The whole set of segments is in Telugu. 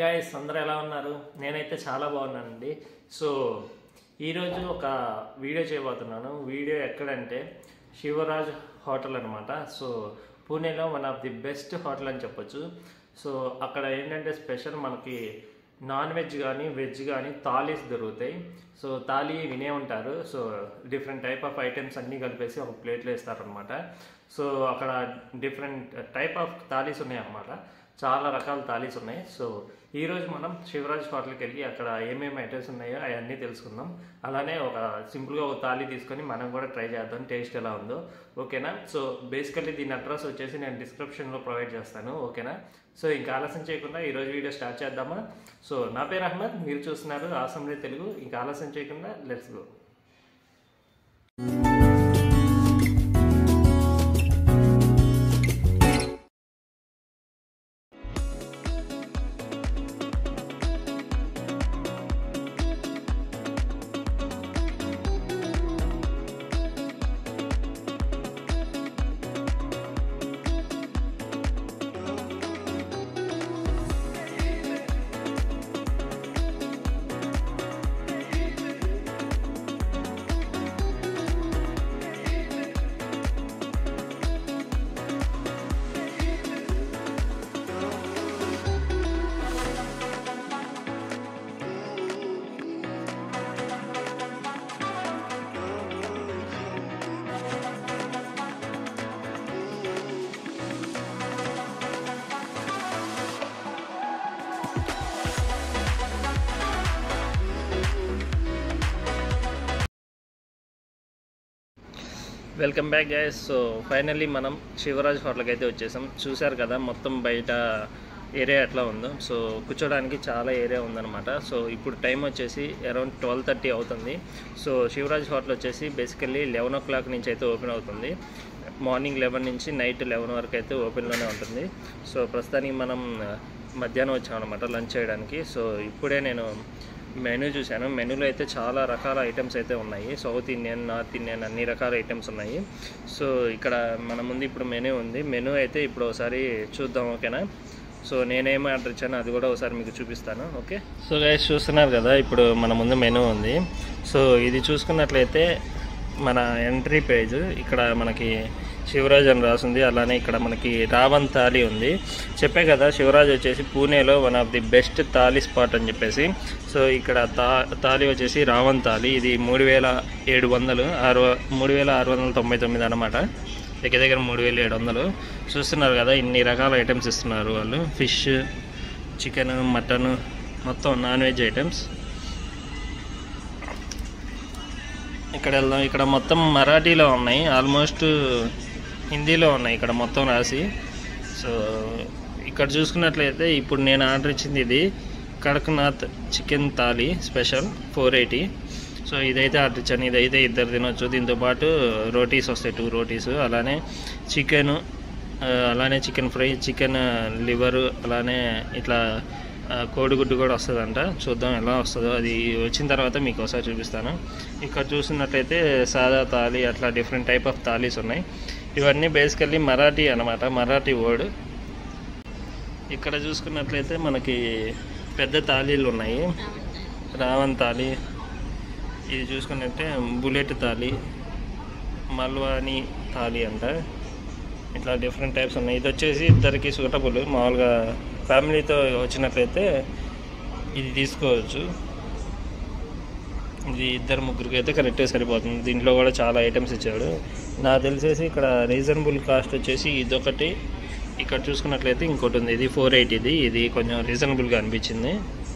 గాయస్ అందరూ ఎలా ఉన్నారు నేనైతే చాలా బాగున్నానండి సో ఈరోజు ఒక వీడియో చేయబోతున్నాను వీడియో ఎక్కడంటే శివరాజ్ హోటల్ అనమాట సో పూణేలో one of the best hotel అని చెప్పొచ్చు సో అక్కడ ఏంటంటే స్పెషల్ మనకి నాన్ వెజ్ కానీ వెజ్ కానీ థాలీస్ దొరుకుతాయి సో థాలీ వినే ఉంటారు so different type of items అన్నీ కలిపేసి ఒక ప్లేట్లో ఇస్తారనమాట సో అక్కడ డిఫరెంట్ టైప్ ఆఫ్ థాలీస్ ఉన్నాయన్నమాట చాలా రకాల థాలీస్ ఉన్నాయి సో ఈరోజు మనం శివరాజ్ హోటల్కి వెళ్ళి అక్కడ ఏమేమి ఐటమ్స్ ఉన్నాయో అవన్నీ తెలుసుకుందాం అలానే ఒక సింపుల్గా ఒక థాలీ తీసుకొని మనం కూడా ట్రై చేద్దాం టేస్ట్ ఎలా ఉందో ఓకేనా సో బేసికల్లీ దీని అడ్రస్ వచ్చేసి నేను డిస్క్రిప్షన్లో ప్రొవైడ్ చేస్తాను ఓకేనా సో ఇంకా ఆలస్యం చేయకుండా ఈరోజు వీడియో స్టార్ట్ చేద్దామా సో నా పేరు అహ్మద్ మీరు చూస్తున్నారు ఆసంలే తెలుగు ఇంకా ఆలస్యం చేయకుండా let's go welcome back guys so finally మనం శివరాజ్ హోటల్కి అయితే వచ్చేసాం చూశారు కదా మొత్తం బయట ఏరియా ఎట్లా ఉందో సో కూర్చోడానికి చాలా ఏరియా ఉందన్నమాట సో ఇప్పుడు టైం వచ్చేసి అరౌండ్ ట్వెల్వ్ థర్టీ అవుతుంది సో శివరాజ్ హోటల్ వచ్చేసి బేసికల్లీ లెవెన్ ఓ క్లాక్ నుంచి అయితే ఓపెన్ అవుతుంది మార్నింగ్ లెవెన్ నుంచి నైట్ లెవెన్ వరకు అయితే ఓపెన్లోనే ఉంటుంది సో ప్రస్తుతానికి మనం మధ్యాహ్నం వచ్చామన్నమాట లంచ్ చేయడానికి సో ఇప్పుడే నేను మెనూ చూశాను మెనూలో అయితే చాలా రకాల ఐటమ్స్ అయితే ఉన్నాయి సౌత్ ఇండియన్ నార్త్ ఇండియన్ అన్ని రకాల ఐటమ్స్ ఉన్నాయి సో ఇక్కడ మన ముందు ఇప్పుడు మెనూ ఉంది మెనూ అయితే ఇప్పుడు ఒకసారి చూద్దాం ఓకేనా సో నేనేం ఆర్డర్ ఇచ్చానో అది కూడా ఒకసారి మీకు చూపిస్తాను ఓకే సో గైస్ చూస్తున్నారు కదా ఇప్పుడు మన ముందు మెనూ ఉంది సో ఇది చూసుకున్నట్లయితే మన ఎంట్రీ పేజ్ ఇక్కడ మనకి శివరాజ్ అని రాసింది అలానే ఇక్కడ మనకి రావణ్ థాలీ ఉంది చెప్పే కదా శివరాజ్ వచ్చేసి పూణేలో one of the best thali spot అని చెప్పేసి సో ఇక్కడ తా థాలీ వచ్చేసి రావణ్ థాలీ ఇది మూడు వేల ఏడు వందలు ఆరు మూడు వేల ఆరు వందల తొంభై తొమ్మిది అనమాట దగ్గర దగ్గర మూడు వేల ఏడు వందలు చూస్తున్నారు కదా ఇన్ని రకాల ఐటమ్స్ ఇస్తున్నారు వాళ్ళు ఫిష్ చికెన్ మటన్ మొత్తం నాన్ వెజ్ ఐటమ్స్ ఇక్కడ వెళ్దాం ఇక్కడ మొత్తం మరాఠీలో ఉన్నాయి ఆల్మోస్ట్ హిందీలో ఉన్నాయి ఇక్కడ మొత్తం రాసి సో ఇక్కడ చూసుకున్నట్లయితే ఇప్పుడు నేను ఆర్డర్ ఇచ్చింది ఇది Kadaknath chicken thali special four eighty so ఇదైతే ఆర్డర్ ఇచ్చాను ఇదైతే ఇద్దరు తినొచ్చు దీంతో పాటు రోటీస్ వస్తాయి టూ రోటీస్ అలానే చికెన్ అలానే చికెన్ ఫ్రై చికెన్ లివరు అలానే ఇట్లా ఆ, కోడిగుడ్డు కూడా వస్తుందంట చూద్దాం ఎలా వస్తుందో అది వచ్చిన తర్వాత మీకు ఒకసారి చూపిస్తాను ఇక్కడ చూసినట్లయితే సాదా థాలీ అట్లా డిఫరెంట్ టైప్ ఆఫ్ థాలీస్ ఉన్నాయి ఇవన్నీ బేసికల్లీ మరాఠీ అనమాట మరాఠీ వర్డ్ ఇక్కడ చూసుకున్నట్లయితే మనకి పెద్ద థాలీలు ఉన్నాయి రావణ్ థాలీ ఇది చూసుకున్నట్టే బుల్లెట్ థాలీ మల్వాని థాలీ అంట ఇట్లా డిఫరెంట్ టైప్స్ ఉన్నాయి ఇది వచ్చేసి ఇద్దరికి సూటబుల్ మామూలుగా ఫ్యామిలీతో వచ్చినట్లయితే ఇది తీసుకోవచ్చు ఇది ఇద్దరు ముగ్గురికి అయితే కరెక్ట్గా సరిపోతుంది దీంట్లో కూడా చాలా ఐటమ్స్ ఇచ్చాడు నాకు తెలిసేసి ఇక్కడ రీజనబుల్ కాస్ట్ వచ్చేసి ఇదొకటి ఇక్కడ చూసుకున్నట్లయితే ఇంకోటి ఉంది ఇది ఫోర్ ఎయిటీది ఇది కొంచెం రీజనబుల్గా అనిపించింది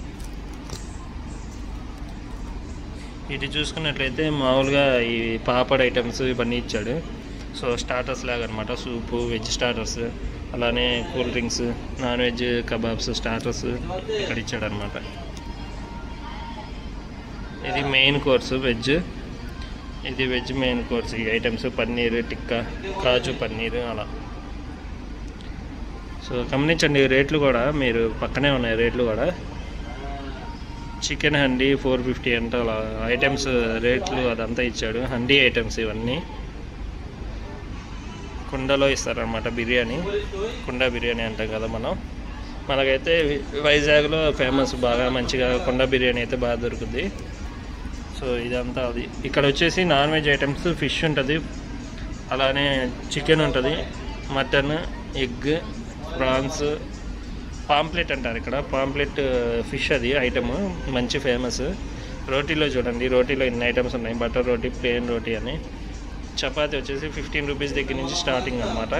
ఇది చూసుకున్నట్లయితే మామూలుగా ఈ పాపడ్ ఐటమ్స్ ఇవన్నీ ఇచ్చాడు సో స్టార్టర్స్ లాగా అనమాట సూపు వెజ్ స్టార్టర్స్ అలానే cool drinks non veg kebabs starters ఇక్కడ ఇచ్చాడు అనమాట ఇది మెయిన్ కోర్సు వెజ్ ఇది వెజ్ మెయిన్ కోర్స్ ఈ ఐటమ్స్ పన్నీర్ టిక్కా కాజు పన్నీర్ అలా సో గమనించండి రేట్లు కూడా మీరు పక్కనే ఉన్నాయి రేట్లు కూడా చికెన్ హండీ ఫోర్ ఫిఫ్టీ అంటే అలా ఐటమ్స్ రేట్లు అదంతా ఇచ్చాడు హండీ ఐటమ్స్ ఇవన్నీ కుండలో ఇస్తారనమాట బిర్యానీ కుండ బిర్యానీ అంటాం కదా మనం మనకైతే వైజాగ్లో ఫేమస్ బాగా మంచిగా కొండ బిర్యానీ అయితే బాగా దొరుకుద్ది సో ఇదంతా అది ఇక్కడ వచ్చేసి నాన్ వెజ్ ఐటమ్స్ ఫిష్ ఉంటుంది అలానే చికెన్ ఉంటుంది మటన్ ఎగ్ ప్రాన్స్ పాంప్లెట్ అంటారు ఇక్కడ పాంప్లెట్ ఫిష్ అది ఐటమ్ మంచి ఫేమస్ రోటీలో చూడండి రోటీలో ఎన్ని ఐటమ్స్ ఉన్నాయి బటర్ రోటీ ప్లేన్ రోటీ అని చపాతి వచ్చేసి ఫిఫ్టీన్ రూపీస్ దగ్గర నుంచి స్టార్టింగ్ అనమాట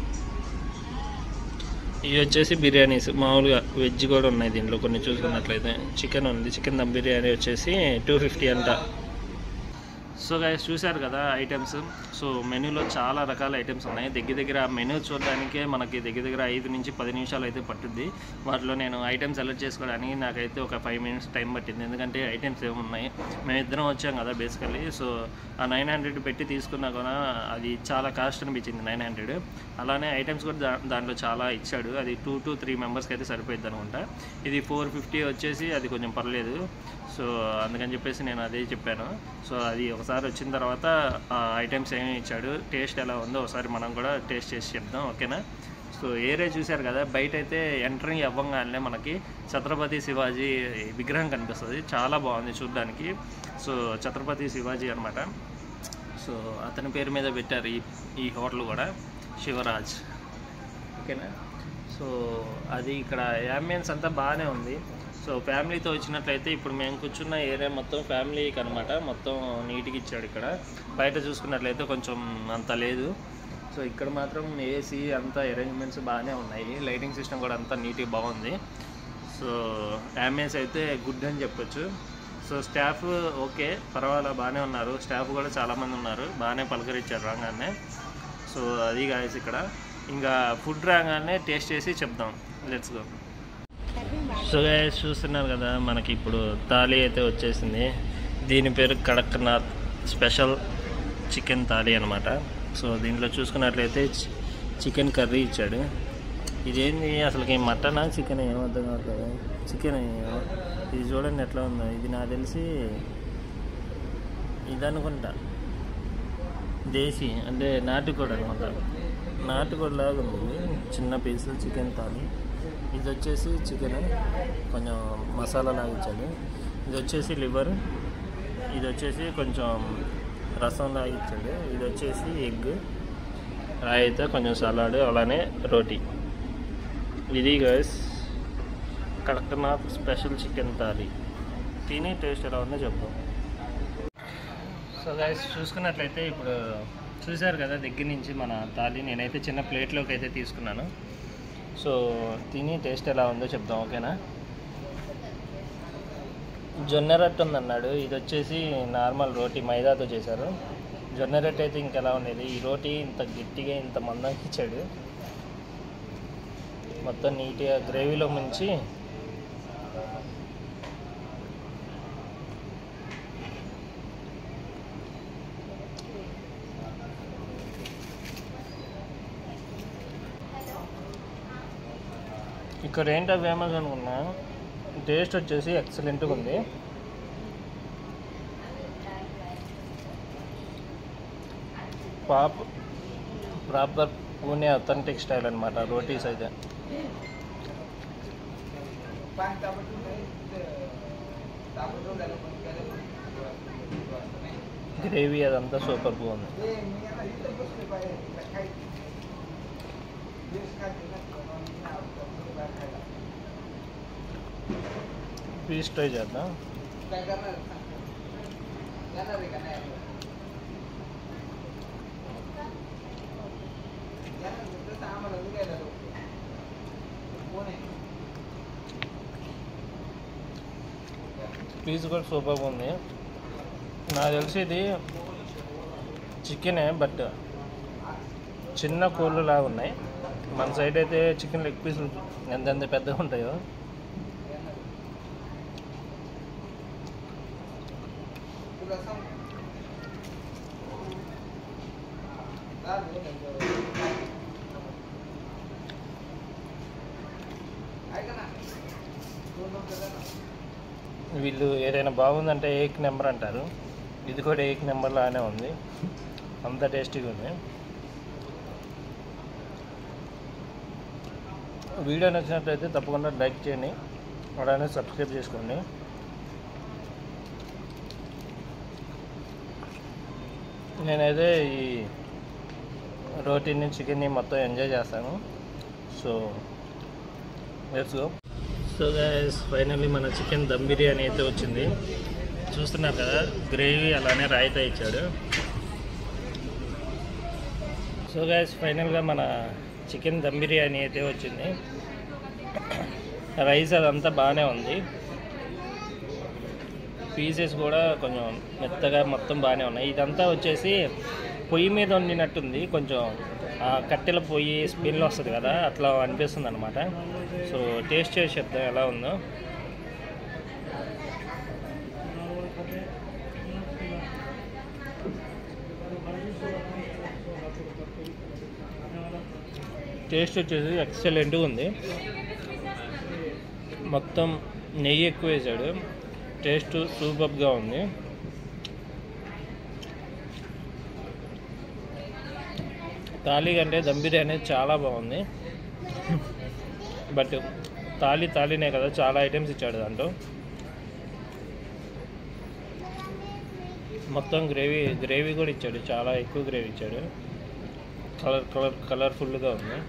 ఇవి వచ్చేసి బిర్యానీస్ మామూలుగా వెజ్ కూడా ఉన్నాయి దీంట్లో కొన్ని చూసుకున్నట్లయితే చికెన్ ఉంది చికెన్ దమ్ బిర్యానీ వచ్చేసి టూ ఫిఫ్టీ అంట సో గైస్ చూశారు కదా ఐటమ్స్ సో మెనూలో చాలా రకాల ఐటమ్స్ ఉన్నాయి దగ్గర దగ్గర మెనూ చూడడానికే మనకి దగ్గర దగ్గర ఐదు నుంచి పది నిమిషాలు అయితే పట్టుద్ది వాటిలో నేను ఐటమ్స్ సెలెక్ట్ చేసుకోవడానికి నాకైతే ఒక ఫైవ్ మినిట్స్ టైం పట్టింది ఎందుకంటే ఐటమ్స్ ఏమున్నాయి మేమిద్దరం వచ్చాం కదా బేసికల్లీ సో ఆ నైన్ హండ్రెడ్ పెట్టి తీసుకున్నా కూడా అది చాలా కాస్ట్ అనిపించింది నైన్ హండ్రెడ్ అలానే ఐటమ్స్ కూడా దా దాంట్లో చాలా ఇచ్చాడు అది టూ టు త్రీ మెంబర్స్కి అయితే సరిపోయింది అనుకుంటా ఇది ఫోర్ ఫిఫ్టీ వచ్చేసి అది కొంచెం పర్లేదు సో అందుకని చెప్పేసి నేను అదే చెప్పాను సో అది ఒకసారి వచ్చిన తర్వాత ఆ ఐటమ్స్ ఏమి ఇచ్చాడు టేస్ట్ ఎలా ఉందో ఒకసారి మనం కూడా టేస్ట్ చేసి చెప్దాం ఓకేనా సో ఏరియా చూశారు కదా బయట అయితే ఎంట్రింగ్ అవ్వగానే మనకి ఛత్రపతి శివాజీ విగ్రహం కనిపిస్తుంది చాలా బాగుంది చూడడానికి సో ఛత్రపతి శివాజీ అనమాట సో అతని పేరు మీద పెట్టారు ఈ ఈ హోటల్ కూడా శివరాజ్ ఓకేనా సో అది ఇక్కడ యాంబియన్స్ అంతా బాగానే ఉంది సో ఫ్యామిలీతో వచ్చినట్లయితే ఇప్పుడు మేము కూర్చున్న ఏరియా మొత్తం ఫ్యామిలీకి అనమాట మొత్తం నీట్గా ఇచ్చాడు ఇక్కడ బయట చూసుకున్నట్లయితే కొంచెం అంత లేదు సో ఇక్కడ మాత్రం ఏసీ అంతా అరేంజ్మెంట్స్ బాగానే ఉన్నాయి లైటింగ్ సిస్టమ్ కూడా అంతా నీట్గా బాగుంది సో యాంబియన్స్ అయితే గుడ్ అని చెప్పొచ్చు సో స్టాఫ్ ఓకే పర్వాలేదు బాగానే ఉన్నారు స్టాఫ్ కూడా చాలామంది ఉన్నారు బాగానే పలకరించారు రాగానే సో అది గాయస్ ఇక్కడ ఇంకా ఫుడ్ రాగానే టేస్ట్ చేసి చెప్దాం లెట్స్ గో సో గైస్ చూస్తున్నారు కదా మనకి ఇప్పుడు థాలీ అయితే వచ్చేసింది దీని పేరు కడక్నాథ్ స్పెషల్ చికెన్ థాలీ అనమాట సో దీంట్లో చూసుకున్నట్లయితే చి- చికెన్ కర్రీ ఇచ్చాడు ఇదేంది అసలుకి మటనా చికెన్ ఏమర్థం కావట్లేదు చికెన్ ఇది చూడండి ఎట్లా ఉందో ఇది నాకు తెలిసి ఇది అనుకుంటా దేశీ అంటే నాటుకోడి అనమాట నాటుకోడి లాగా ఉంది ఇది. చిన్న పీస్ చికెన్ థాలీ ఇది వచ్చేసి చికెన్ కొంచెం మసాలా లాగా ఇచ్చాడు ఇది వచ్చేసి లివర్ ఇది వచ్చేసి కొంచెం రసం లాగా ఇచ్చాడు ఇది వచ్చేసి ఎగ్ అయితే కొంచెం సలాడ్ అలానే రోటీ ఇది guys Kadaknath special chicken thali తిని టేస్ట్ ఎలా ఉందో చెప్తాం సో గైస్ చూసుకున్నట్లయితే ఇప్పుడు చూశారు కదా దగ్గర నుంచి మన థాలీ నేనైతే చిన్న ప్లేట్లోకి అయితే తీసుకున్నాను సో తిని టేస్ట్ ఎలా ఉందో చెప్దాం ఓకేనా జొన్న రొట్టె ఉందన్నాడు ఇది వచ్చేసి నార్మల్ రోటీ మైదాతో చేశారు జొన్న రొట్టె అయితే ఇంకెలా ఉండేది ఈ రోటీ ఇంత గట్టిగా ఇంత మందంగా ఇచ్చాడు మొత్తం నీట్గా గ్రేవీలో ముంచి ఇక్కడ ఏంటో ఫేమస్ అనుకున్నా టేస్ట్ వచ్చేసి ఎక్సలెంట్గా ఉంది పాప్ ప్రాపర్ పూణే అథెంటిక్ స్టైల్ అనమాట రోటీస్ అయితే గ్రేవీ అదంతా సూపర్ బాగుంది పీస్ ట్రై చేద్దాం పీస్ కూడా సూపర్గా ఉంది నాకు తెలిసి ఇది చికెనే బట్ చిన్న కోళ్ళు లాగా ఉన్నాయి మన సైడ్ అయితే చికెన్ లెగ్ పీసులు ఎంతెంత పెద్దగా ఉంటాయో వీళ్ళు ఏదైనా బాగుందంటే ఏక్ నెంబర్ అంటారు ఇది కూడా ఏక్ నెంబర్ లానే ఉంది అంత టేస్టీగా ఉంది వీడియో నచ్చినట్లయితే తప్పకుండా లైక్ చేయండి అలానే సబ్స్క్రైబ్ చేసుకోండి నేనైతే ఈ రోటీని చికెన్ని మొత్తం ఎంజాయ్ చేస్తాను so let's go so guys finally మన చికెన్ దమ్ బిర్యానీ అయితే వచ్చింది చూస్తున్నారు కదా గ్రేవీ అలానే రాయితా ఇచ్చాడు సో గైస్ ఫైనల్గా మన చికెన్ దమ్ బిర్యానీ అయితే వచ్చింది రైస్ అదంతా బాగానే ఉంది పీసెస్ కూడా కొంచెం మెత్తగా మొత్తం బాగానే ఉన్నాయి ఇదంతా వచ్చేసి పొయ్యి మీద వండినట్టుంది కొంచెం ఆ కట్టెల పొయ్యి స్మెల్ వస్తుంది కదా అట్లా అనిపిస్తుంది అనమాట సో టేస్ట్ చేసి చెప్తాం ఎలా ఉందో టేస్ట్ వచ్చేసి ఎక్సలెంట్గా ఉంది మొత్తం నెయ్యి ఎక్కువ వేసాడు టేస్ట్ సూపర్గా ఉంది తాళీ కంటే దమ్ బిర్యానీ చాలా బాగుంది బట్ తాళి తాళినే కదా చాలా ఐటమ్స్ ఇచ్చాడు దాంట్లో మొత్తం గ్రేవీ గ్రేవీ కూడా ఇచ్చాడు చాలా ఎక్కువ గ్రేవీ ఇచ్చాడు కలర్ కలర్ కలర్ఫుల్గా ఉంది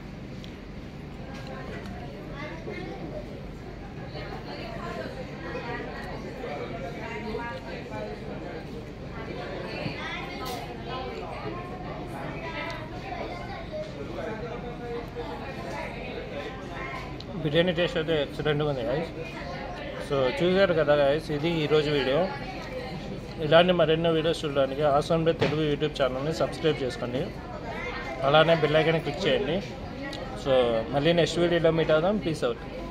బిర్యానీ టేస్ట్ అయితే ఎక్సలెంట్గా ఉంది గాయస్ సో చూసారు కదా గాయస్ ఇది ఈరోజు వీడియో ఇలాంటి మరెన్నో వీడియోస్ చూడడానికి ఆసన్ బై తెలుగు యూట్యూబ్ ఛానల్ని సబ్స్క్రైబ్ చేసుకోండి అలానే బెల్ ఐకాన్ క్లిక్ చేయండి సో మళ్ళీ నెక్స్ట్ వీడియోలో మీట్ అవుదాం పీస్ అవుట్